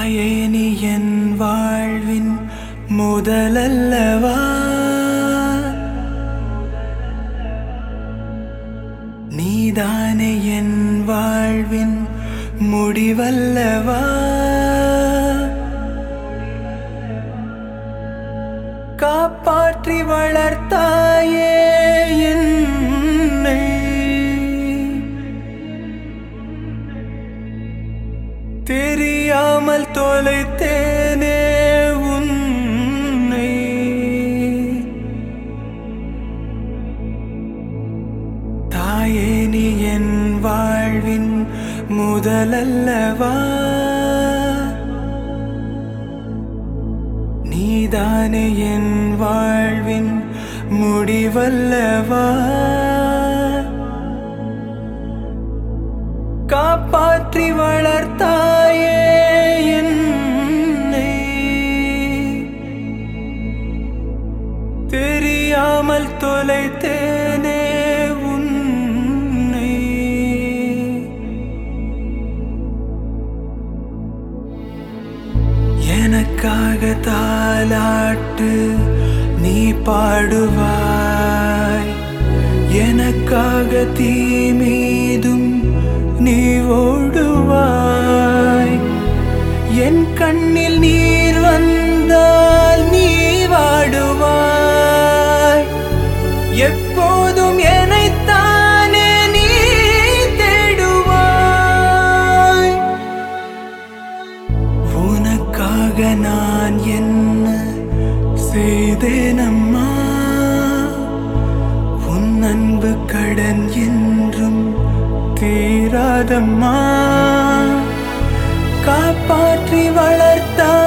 தாயே நீ என் வாழ்வின் முதலல்லவா நீதானே என் வாழ்வின் முடிவல்லவா காப்பாற்றி வளர்த்தாயே என்னை தெரியாமல் தொலைத்தேனே உன்னை தாயே நீ என் வாழ்வின் முதலல்லவா நீதானே என் வாழ்வின் முடிவல்லவா காப்பாற்றி வளர்த்தாயே என்னை தெரியாமல் தொலைத்தேனே உன்னை எனக்காக தாலாட்டு நீ பாடுவாய் எனக்காக தீ மீதும் நீ ஓடுவாய் என் கண்ணில் நீர் வந்தால் நீ வாடுவாய் எப்போதும் என்னைத்தானே நீ தேடுவாய் உனக்காக நான் என்ன செய்தேனம்மா உன் அன்பு கடன் என்றும் தீராதம்மா காப்பாற்றி வளர்த்தா